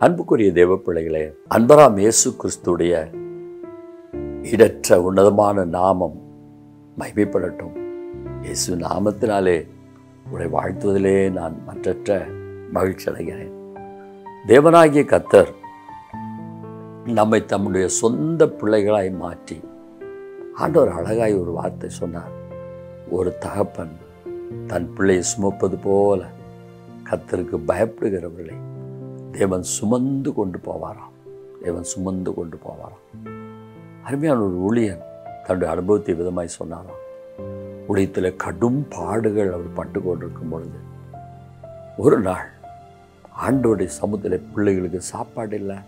அன்புக்குரிய தேவ பிள்ளைகளே அன்பராம் இயேசு கிறிஸ்துடைய இடற்ற உன்னதமான நாமம் மகிமைப்படட்டும் இயேசு நாமத்தினாலே உங்களை வாழ்த்துவதிலே நான் மற்றற்ற மகிழ்ச்சி அடைகிறேன் தேவனாகிய கத்தர் நம்மை தம்முடைய சொந்த பிள்ளைகளாய் மாற்றி ஆண்டவர் அழகாய் ஒரு வார்த்தை சொன்னார் ஒரு தகப்பன் தன் பிள்ளையை சுமப்பது போல கத்தருக்கு பயப்படுகிறவர்களை தேவன் சுமந்து கொண்டு போவாராம் தேவன் சுமந்து கொண்டு போவாராம் அருமையான ஒரு ஊழியன் தன்னுடைய அனுபவத்தை விதமாய் சொன்னாராம் ஊழியத்தில் கடும் பாடுகள் அவர் பட்டு கொண்டிருக்கும் பொழுது ஒரு நாள் ஆண்டோடைய சமூகத்தில் பிள்ளைகளுக்கு சாப்பாடு இல்லை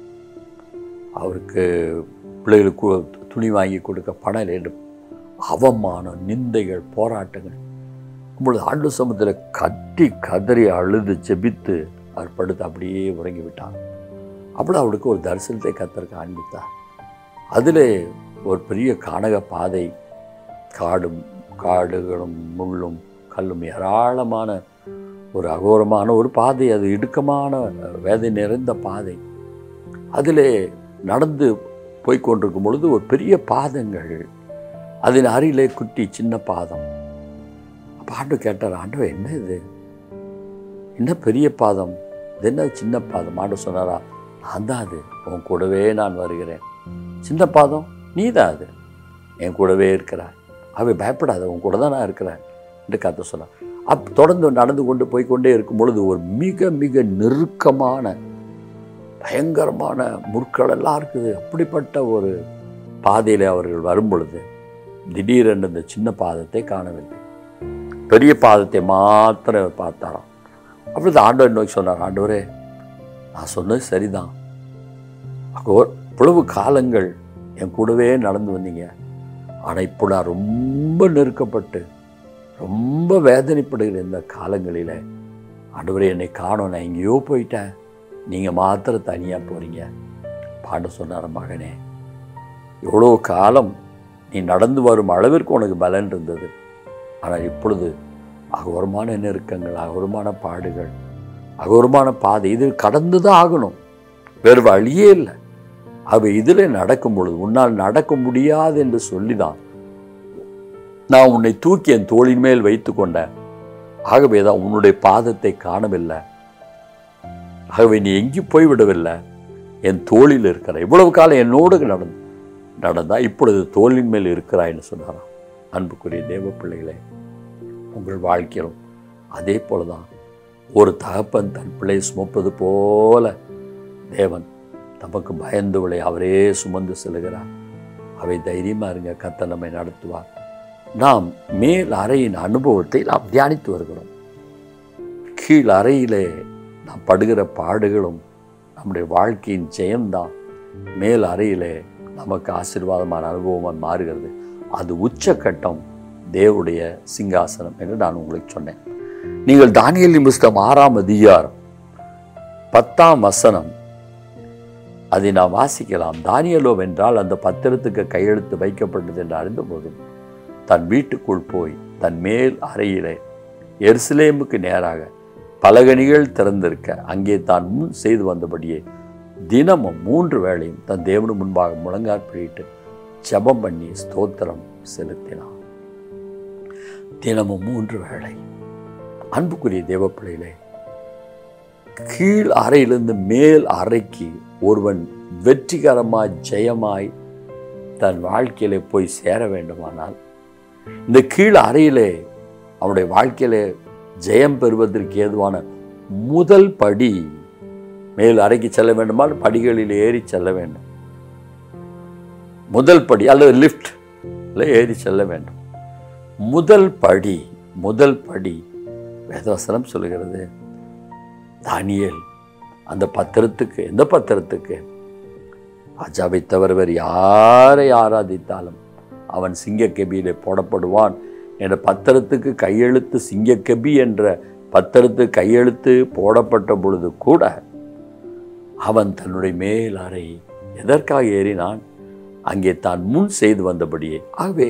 அவருக்கு பிள்ளைகளுக்கு துணி வாங்கி கொடுக்க பணம் இல்லை என்று அவமானம் நிந்தைகள் போராட்டங்கள் இப்பொழுது ஆண்டு சமூகத்தில் கட்டி கதறி அழுது ஜெபித்து அவர் படுத்து அப்படியே உறங்கி விட்டார் அப்படி அவருக்கு ஒரு தரிசனத்தை கத்தர் காண்பித்தார் அதில் ஒரு பெரிய கானக பாதை காடும் காடுகளும் முள்ளும் கல்லும் ஏராளமான ஒரு அகோரமான ஒரு பாதை அது இடுக்கமான வேதை நிறைந்த பாதை அதிலே நடந்து போய் கொண்டிருக்கும் பொழுது ஒரு பெரிய பாதங்கள் அதன் அருகிலே குட்டி சின்ன பாதம் அப்போ ஆண்டு கேட்டார் ஆண்டு என்ன இது என்ன பெரிய பாதம் இது என்ன சின்ன பாதம் ஆண்டு சொன்னாரா நான் தான் அது உன் கூடவே நான் வருகிறேன் சின்ன பாதம் நீ தான் அது என் கூடவே இருக்கிறாய் அவை பயப்படாத உன் கூட தான் நான் இருக்கிறேன் என்று கத்த சொன்னார் அப் தொடர்ந்து நடந்து கொண்டு போய் கொண்டே இருக்கும் பொழுது ஒரு மிக மிக நெருக்கமான பயங்கரமான முற்கள் எல்லாம் இருக்குது அப்படிப்பட்ட ஒரு பாதையில் அவர்கள் வரும் பொழுது திடீரென்று இந்த சின்ன பாதத்தை காணவில்லை பெரிய பாதத்தை மாத்திரம் அவர் பார்த்தாராம் அப்படி ஆண்டவர் நோக்கி சொன்னார் ஆண்டவரே நான் சொன்னது சரிதான் அகோர் இவ்வளவு காலங்கள் என் கூடவே நடந்து வந்தீங்க ஆனால் இப்போ நான் ரொம்ப நெருக்கப்பட்டு ரொம்ப வேதனைப்படுகிற இந்த காலங்களில் ஆண்டவரே என்னை காணோம் நான் எங்கேயோ போயிட்டேன் நீங்கள் மாத்திரம் தனியாக போகிறீங்க பாண்டு சொன்னார் மகனே எவ்வளோ காலம் நீ நடந்து வரும் அளவிற்கு உனக்கு பலன் இருந்தது ஆனால் இப்பொழுது அகோரமான நெருக்கங்கள் அகோரமான பாடுகள் அகோரமான பாதை இது கடந்து தான் ஆகணும் வேறு வழியே இல்லை அவை இதில் நடக்கும் பொழுது உன்னால் நடக்க முடியாது என்று சொல்லிதான் நான் உன்னை தூக்கி என் தோளின் மேல் வைத்து கொண்டேன் ஆகவே தான் உன்னுடைய பாதத்தை காணவில்லை ஆகவே நீ எங்கேயும் போய்விடவில்லை என் தோளில் இருக்கிற இவ்வளவு காலம் என்னோடு நடந்து நடந்தா இப்பொழுது தோளின் மேல் இருக்கிறாய்ன்னு சொன்னாராம் அன்புக்குரிய தேவ பிள்ளைகளே உங்கள் வாழ்க்கையிலும் அதே போல தான் ஒரு தகப்பன் தன் பிள்ளையை சுமப்பது போல தேவன் தமக்கு பயந்தவளை அவரே சுமந்து செல்கிறார் அவை தைரியமாக இருங்க கத்த நம்மை நடத்துவார் நாம் மேல் அறையின் அனுபவத்தை நாம் தியானித்து வருகிறோம் கீழ் அறையிலே நாம் படுகிற பாடுகளும் நம்முடைய வாழ்க்கையின் ஜெயம்தான் மேல் அறையிலே நமக்கு ஆசீர்வாதமான அனுபவமாக மாறுகிறது அது உச்சக்கட்டம் தேவனுடைய சிங்காசனம் என்று நான் உங்களுக்கு சொன்னேன் நீங்கள் தானியலின் புஸ்தகம் ஆறாம் அதிகாரம் பத்தாம் வசனம் அதை நாம் வாசிக்கலாம் தானியலோ வென்றால் அந்த பத்திரத்துக்கு கையெழுத்து வைக்கப்பட்டது என்று அறிந்தபோதும் தன் வீட்டுக்குள் போய் தன் மேல் அறையிலே எருசலேமுக்கு நேராக பலகணிகள் திறந்திருக்க அங்கே தான் முன் செய்து வந்தபடியே தினமும் மூன்று வேளையும் தன் தேவனு முன்பாக முழங்காற்பிடிட்டு ஜெபம் பண்ணி ஸ்தோத்திரம் செலுத்தினான் தினமும் மூன்று வேளை அன்புக்குரிய தேவப்பிள்ளைகளே கீழ் அறையிலிருந்து மேல் அறைக்கு ஒருவன் வெற்றிகரமாய் ஜெயமாய் தன் வாழ்க்கையிலே போய் சேர வேண்டுமானால் இந்த கீழ் அறையிலே அவனுடைய வாழ்க்கையிலே ஜெயம் பெறுவதற்கு ஏதுவான முதல் படி மேல் அறைக்கு செல்ல வேண்டுமால் படிகளில் ஏறி செல்ல வேண்டும் முதல் படி அல்லது லிஃப்ட் ஏறி செல்ல வேண்டும் முதல் படி முதல் படி வேதவசனம் சொல்லுகிறது தானியேல் அந்த பத்திரத்துக்கு எந்த பத்திரத்துக்கு ராஜாவை தவிர வேறு யாரை ஆராதித்தாலும் அவன் சிங்கக்கெபியிலே போடப்படுவான் என்ற பத்திரத்துக்கு கையெழுத்து சிங்கக்கெபி என்ற பத்திரத்துக்கு கையெழுத்து போடப்பட்ட பொழுது கூட அவன் தன்னுடைய மேல் அறை எதற்காக ஏறினான் அங்கே தான் முன் செய்து வந்தபடியே ஆகவே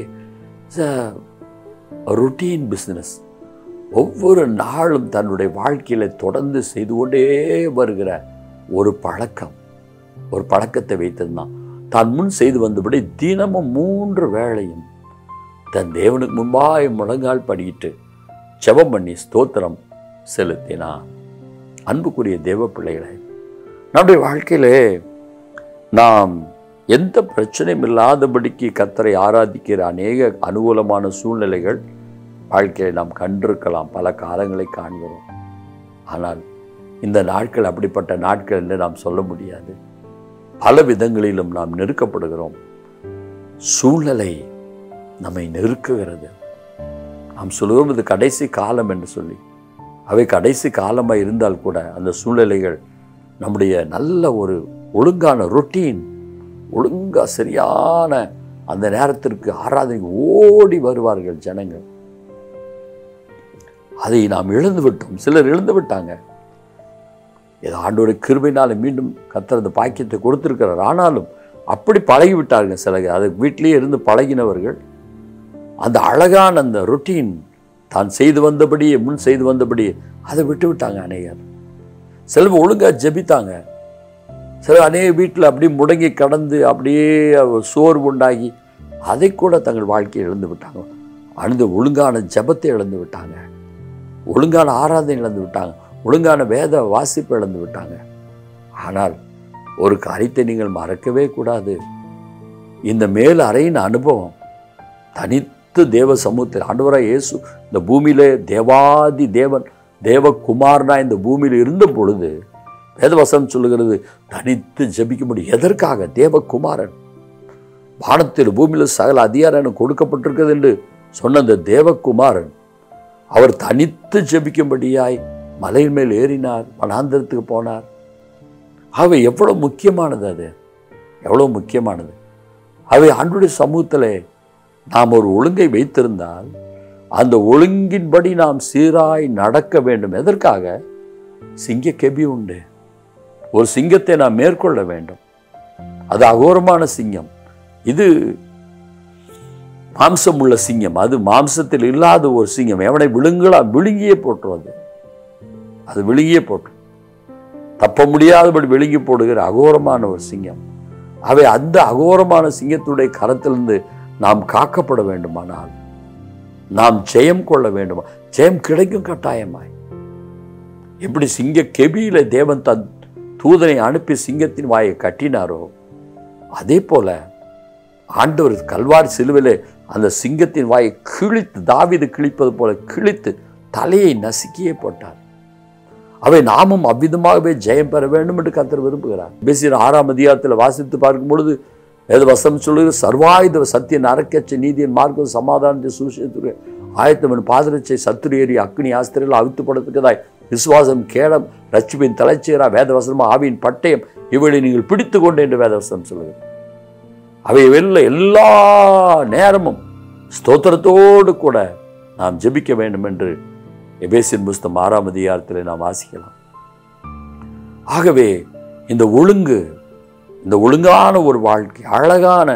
ருட்டீன் பிஸ்னஸ் ஒவ்வொரு நாளும் தன்னுடைய வாழ்க்கையில தொடர்ந்து செய்து கொண்டே வருகிற ஒரு பழக்கம் ஒரு பழக்கத்தை வைத்திருந்தான் தான் முன் செய்து வந்தபடி தினமும் மூன்று வேளையும் தன் தேவனுக்கு முன்பாய் முழங்கால் படியிட்டு ஜெபம் பண்ணி ஸ்தோத்திரம் செலுத்தினான் அன்புக்குரிய தேவ பிள்ளைகளே நம்முடைய வாழ்க்கையிலே நாம் எந்த பிரச்சனையும் இல்லாதபடிக்கு கத்தரை ஆராதிக்கிற அநேக அனுகூலமான சூழ்நிலைகள் வாழ்க்கையை நாம் கண்டிருக்கலாம் பல காலங்களை காண்கிறோம் ஆனால் இந்த நாட்கள் அப்படிப்பட்ட நாட்கள் என்று நாம் சொல்ல முடியாது பல விதங்களிலும் நாம் நெருக்கப்படுகிறோம் சூழ்நிலை நம்மை நெருக்குகிறது நாம் சொல்லுவோம் இது கடைசி காலம் என்று சொல்லி அவை கடைசி காலமாக இருந்தால் கூட அந்த சூழ்நிலைகள் நம்முடைய நல்ல ஒரு ஒழுங்கான ரொட்டீன் ஒழுங்கா சரியான அந்த நேரத்திற்கு ஆராதனை ஓடி வருவார்கள் ஜனங்கள் அதை நாம் இழந்து விட்டோம் சிலர் இழந்து விட்டாங்க ஏதோ ஆண்டோட கிருபைனால மீண்டும் கத்தர் அந்த பாக்கியத்தை கொடுத்திருக்கிறார் ஆனாலும் அப்படி பழகி விட்டார்கள் சில அது வீட்டிலேயே இருந்து பழகினவர்கள் அந்த அழகான அந்த ரொட்டீன் தான் செய்து வந்தபடியே முன் செய்து வந்தபடியே அதை விட்டு விட்டாங்க அநேகர் சிலர் ஒழுங்கா ஜெபித்தாங்க சிலர் அநேக வீட்டில் அப்படியே முடங்கி கடந்து அப்படியே சோர்வு உண்டாகி அதை கூட தங்கள் வாழ்க்கையை இழந்து விட்டாங்க அழுந்து ஒழுங்கான ஜெபத்தை இழந்து விட்டாங்க ஒழுங்கான ஆராதனை இழந்து விட்டாங்க ஒழுங்கான வேத வாசிப்பு இழந்து விட்டாங்க ஆனால் ஒரு காரியத்தை நீங்கள் மறக்கவே கூடாது இந்த மேல் அறையின் அனுபவம் தனித்து தேவ சமூகத்தில் ஆண்டவராக இயேசு இந்த பூமியிலே தேவாதி தேவன் தேவகுமாரனா இந்த பூமியில் இருந்த பொழுது வேதவசம் சொல்லுகிறது தனித்து ஜெபிக்க முடியும் எதற்காக தேவகுமாரன் வானத்தில் பூமியில் சகல அதிகாரம் எனக்கு கொடுக்கப்பட்டிருக்கிறது என்று சொன்ன அந்த தேவகுமாரன் அவர் தனித்து ஜெபிக்கும்படியாய் மலையின் மேல் ஏறினார் வனாந்திரத்துக்கு போனார் அவை எவ்வளோ முக்கியமானது அது எவ்வளோ முக்கியமானது அவை ஆண்டுடைய சமூகத்தில் நாம் ஒரு ஒழுங்கை வைத்திருந்தால் அந்த ஒழுங்கின்படி நாம் சீராய் நடக்க வேண்டும் எதற்காக சிங்க கெபி உண்டு ஒரு சிங்கத்தை நாம் மேற்கொள்ள வேண்டும் அது அகோரமான சிங்கம் இது மாம்சம் உள்ள சிங்கம் அது மாம்சத்தில் இல்லாத ஒரு சிங்கம் எவனை விழுங்களா விழுங்கியே போட்டுருவது அது விழுங்கியே போட்டு தப்ப முடியாதபடி விழுங்கி போடுகிற அகோரமான ஒரு சிங்கம் அவை அந்த அகோரமான சிங்கத்துடைய கரத்திலிருந்து நாம் காக்கப்பட வேண்டுமானால் நாம் ஜெயம் கொள்ள வேண்டுமா ஜெயம் கிடைக்கும் கட்டாயமாய் எப்படி சிங்க கெபியில தேவன் தன் தூதனை அனுப்பி சிங்கத்தின் வாயை கட்டினாரோ அதே போல ஆண்டவர் கல்வாரி சிலுவிலே அந்த சிங்கத்தின் வாயை கிழித்து தாவிது கிழிப்பது போல கிழித்து தலையை நசுக்கியே போட்டார் அவை நாமும் அவ்விதமாகவே ஜெயம் பெற வேண்டும் என்று கத்தர் விரும்புகிறார் பேசிய ஆறாம் அதிகாரத்தில் வாசித்து பார்க்கும் பொழுது வேத வசம் சொல்லுகிற சர்வாயுத சத்திய நரக்கச்ச நீதியின் மார்க்கம் சமாதானத்தை சூசியத்துறை ஆயத்தமன் பாதரட்சை சத்துரு ஏறி அக்னி ஆஸ்திரியில் அவித்து படத்துக்கதாய் விசுவாசம் கேடம் ரட்சிப்பின் தலைச்சீரா வேதவசனம் ஆவியின் பட்டயம் இவளை நீங்கள் பிடித்து கொண்டு என்று வேதவசனம் சொல்லுகிறது அவை வெளில எல்லா நேரமும் ஸ்தோத்திரத்தோடு கூட நாம் ஜெபிக்க வேண்டும் என்று எபேசின் புஸ்தம் ஆறாம் அதிகாரத்தில் நாம் வாசிக்கலாம் ஆகவே இந்த ஒழுங்கு இந்த ஒழுங்கான ஒரு வாழ்க்கை அழகான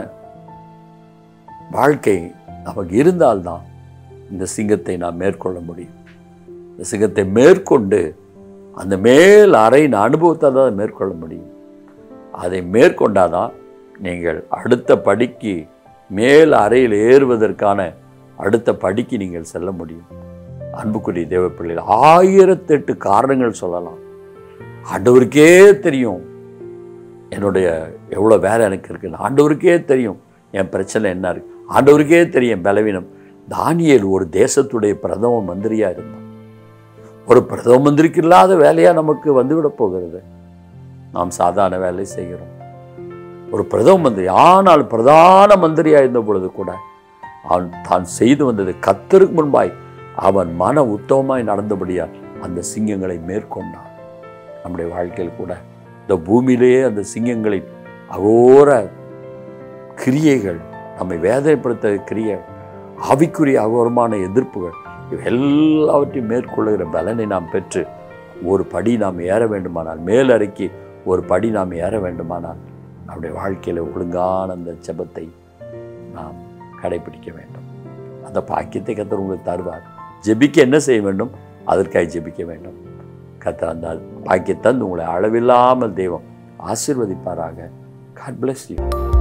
வாழ்க்கை நமக்கு இருந்தால்தான் இந்த சிங்கத்தை நாம் மேற்கொள்ள முடியும் இந்த சிங்கத்தை மேற்கொண்டு அந்த மேல் அறையின் அனுபவத்தை தான் மேற்கொள்ள முடியும் அதை மேற்கொண்டாதான் நீங்கள் அடுத்த படிக்கு மேல் அறையில் ஏறுவதற்கான அடுத்த படிக்கு நீங்கள் செல்ல முடியும் அன்புக்குரிய தேவ பிள்ளைகள் ஆயிரத்தெட்டு காரணங்கள் சொல்லலாம் ஆண்டவருக்கே தெரியும் என்னுடைய எவ்வளோ வேலை எனக்கு இருக்குன்னு ஆண்டவருக்கே தெரியும் என் பிரச்சனை என்ன இருக்கு ஆண்டவருக்கே தெரியும் என் பலவீனம் தானியேல் ஒரு தேசத்துடைய பிரதம மந்திரியா இருந்தான் ஒரு பிரதம மந்திரிக்கு இல்லாத வேலையா நமக்கு வந்துவிட போகிறது நாம் சாதாரண வேலை செய்கிறோம் ஒரு பிரதம மந்திரி ஆனால் பிரதான மந்திரியா இருந்த பொழுது கூட அவன் தான் செய்து வந்தது கத்தருக்கு முன்பாய் அவன் மன உத்தமமாய் நடந்தபடியால் அந்த சிங்கங்களை மேற்கொண்டான் நம்முடைய வாழ்க்கையில் கூட இந்த பூமியிலேயே அந்த சிங்கங்களின் அகோர கிரியைகள் நம்மை வேதனைப்படுத்த கிரியை ஆவிக்குரிய அகோரமான எதிர்ப்புகள் இவை எல்லாவற்றையும் மேற்கொள்ளுகிற பலனை நாம் பெற்று ஒரு படி நாம் ஏற வேண்டுமானால் மேலறைக்கு ஒரு படி நாம் ஏற வேண்டுமானால் நம்முடைய வாழ்க்கையில் ஒழுங்கான அந்த ஜெபத்தை நாம் கடைபிடிக்க வேண்டும் அந்த பாக்கியத்தை கத்தர் உங்களுக்கு தருவார் ஜெபிக்க என்ன செய்ய வேண்டும் அதற்காக ஜெபிக்க வேண்டும் கத்த அந்த பாக்கிய தந்து உங்களை அளவில்லாமல் தெய்வம் ஆசீர்வதிப்பாராக காட் bless you